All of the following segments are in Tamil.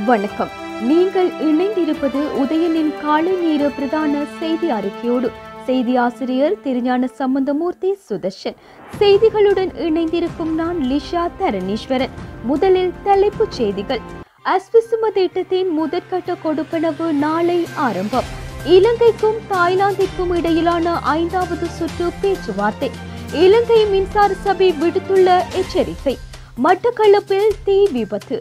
வணக்கம் நீங்கள் இணைந்திருப்பது உதயனின் காலை நேர பிரதான செய்தி அறிக்கையோடு செய்தி ஆசிரியர் திருஞான சம்பந்தமூர்த்தி சுதர்ஷன் செய்திகளுடன் இணைந்திருக்கும் நான் லிஷா தரணீஸ்வரன் முதலில் தலைப்புச் செய்திகள் அஸ்விசும திட்டத்தின் முதற்கட்ட கொடுப்பனவு நாளை ஆரம்பம் இலங்கைக்கும் தாய்லாந்திற்கும் இடையிலான ஐந்தாவது சுற்று பேச்சுவார்த்தை இலங்கை மின்சார சபை விடுத்துள்ள எச்சரிக்கை மட்டக்களப்பில் தீ விபத்து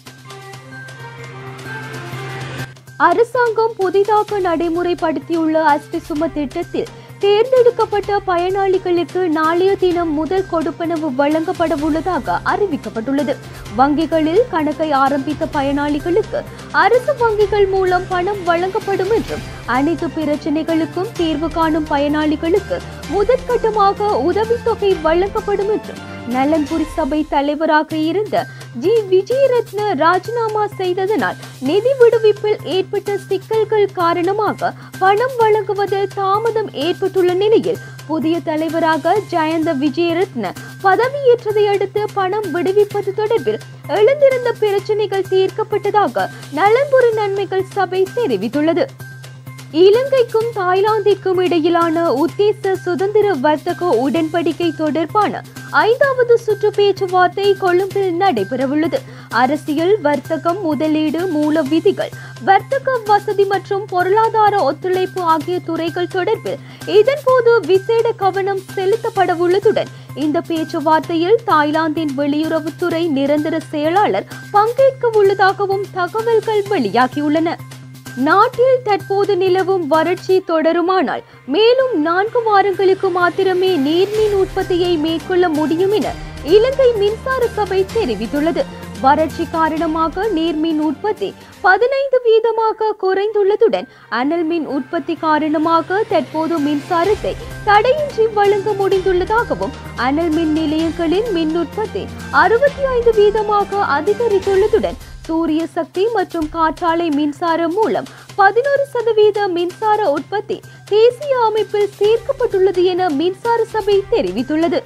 அரசாங்கம் புதிதாக நடைமுறைப்படுத்தியுள்ள அஸ்தி சும திட்டத்தில் தேர்ந்தெடுக்கப்பட்ட பயனாளிகளுக்கு நாளைய தினம் முதல் கொடுப்பனவு வழங்கப்பட உள்ளதாக அறிவிக்கப்பட்டுள்ளது வங்கிகளில் கணக்கை ஆரம்பித்த பயனாளிகளுக்கு அரசு வங்கிகள் மூலம் பணம் வழங்கப்படும் என்றும் அனைத்து பிரச்சனைகளுக்கும் தீர்வு காணும் பயனாளிகளுக்கு முதற்கட்டமாக உதவித்தொகை வழங்கப்படும் என்றும் நலன்புரி சபை தலைவராக இருந்த ஜி விஜயரத்ன ராஜினாமா செய்ததனால் நிதி விடுவிப்பில் ஏற்பட்ட சிக்கல்கள் காரணமாக பணம் வழங்குவதில் தாமதம் ஏற்பட்டுள்ள நிலையில் புதிய தலைவராக ஜெயந்த விஜயரத்ன பதவியேற்றதை அடுத்து பணம் விடுவிப்பது தொடர்பில் எழுந்திருந்த பிரச்சனைகள் தீர்க்கப்பட்டதாக நலன்புரி நன்மைகள் சபை தெரிவித்துள்ளது இலங்கைக்கும் தாய்லாந்திற்கும் இடையிலான உத்தேச சுதந்திர வர்த்தக உடன்படிக்கை தொடர்பான ஐந்தாவது சுற்று பேச்சுவார்த்தை கொழும்பில் நடைபெறவுள்ளது அரசியல் வர்த்தகம் முதலீடு மூல விதிகள் வர்த்தக வசதி மற்றும் பொருளாதார ஒத்துழைப்பு ஆகிய துறைகள் தொடர்பில் இதன்போது விசேட கவனம் செலுத்தப்படவுள்ளதுடன் இந்த பேச்சுவார்த்தையில் தாய்லாந்தின் வெளியுறவுத்துறை நிரந்தர செயலாளர் பங்கேற்க உள்ளதாகவும் தகவல்கள் வெளியாகியுள்ளன நாட்டில் தற்போது நிலவும் வறட்சி தொடருமானால் மேலும் நான்கு வாரங்களுக்கு மாத்திரமே நீர்மின் உற்பத்தியை மேற்கொள்ள முடியும் என இலங்கை மின்சார சபை தெரிவித்துள்ளது வறட்சி காரணமாக நீர்மின் உற்பத்தி பதினைந்து வீதமாக குறைந்துள்ளதுடன் அனல் மின் உற்பத்தி காரணமாக தற்போது மின்சாரத்தை தடையின்றி வழங்க முடிந்துள்ளதாகவும் அனல் மின் நிலையங்களின் மின் உற்பத்தி அறுபத்தி ஐந்து வீதமாக அதிகரித்துள்ளதுடன் சூரிய சக்தி மற்றும் காற்றாலை மின்சாரம் மூலம் பதினோரு சதவீத மின்சார உற்பத்தி தேசிய அமைப்பில் சேர்க்கப்பட்டுள்ளது என மின்சார சபை தெரிவித்துள்ளது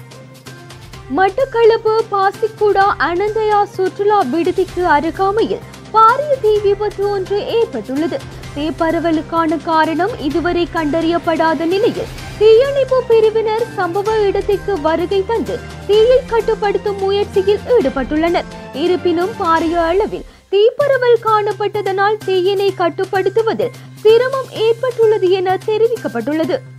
மட்டக்களப்பு பாசிக்குடா அனந்தயா சுற்றுலா விடுதிக்கு அருகாமையில் பாரிய தீ விபத்து ஒன்று ஏற்பட்டுள்ளது தீ பரவலுக்கான காரணம் இதுவரை கண்டறியப்படாத நிலையில் தீயணைப்பு பிரிவினர் சம்பவ இடத்திற்கு வருகை தந்து தீயை கட்டுப்படுத்தும் முயற்சியில் ஈடுபட்டுள்ளனர் இருப்பினும் பாரிய அளவில் தீப்பரவல் காணப்பட்டதனால் தீயினை கட்டுப்படுத்துவதில் சிரமம் ஏற்பட்டுள்ளது என தெரிவிக்கப்பட்டுள்ளது